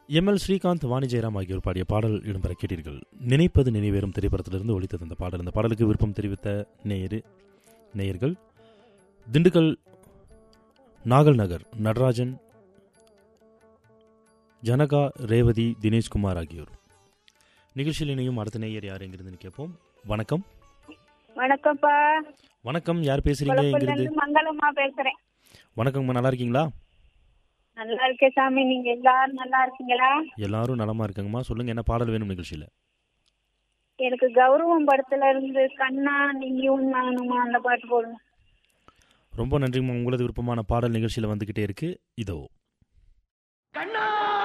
M L Srikanth Vani Jayaram ஆகியோர் பாடிய பாடல் இடம்பெற கேட்டீர்கள் நினைப்பது நினைவேறும் திரைப்படத்திலிருந்து ஒழித்தது அந்த பாடல் இந்த பாடலுக்கு விருப்பம் தெரிவித்த நேயரு நேயர்கள் திண்டுக்கல் நாகல் நகர் நடராஜன் ஜனகா ரேவதி தினேஷ்குமார் ஆகியோர் நிகழ்ச்சியில் இணையும் அடுத்த நேயர் யார் எங்கிருந்து கேட்போம் வணக்கம் வணக்கம்ப்பா வணக்கம் யார் பேசுறீங்க குளப்பல்ல எங்கிருந்து இருந்து மங்களம்மா பேசுறேன் வணக்கம்மா நல்லா இருக்கீங்களா நல்லா இருக்கேன் சாமி நீங்க எல்லாரும் நல்லா இருக்கீங்களா எல்லாரும் நலமா இருக்காங்கம்மா சொல்லுங்க என்ன பாடல் வேணும் நிகழ்ச்சியில எனக்கு கௌரவம் படத்துல இருந்து கண்ணா நீயும் நானுமா அந்த பாட்டு போடுங்க ரொம்ப நன்றிம்மா உங்களது விருப்பமான பாடல் நிகழ்ச்சியில் வந்துக்கிட்டே இருக்கு இதோ கண்ணா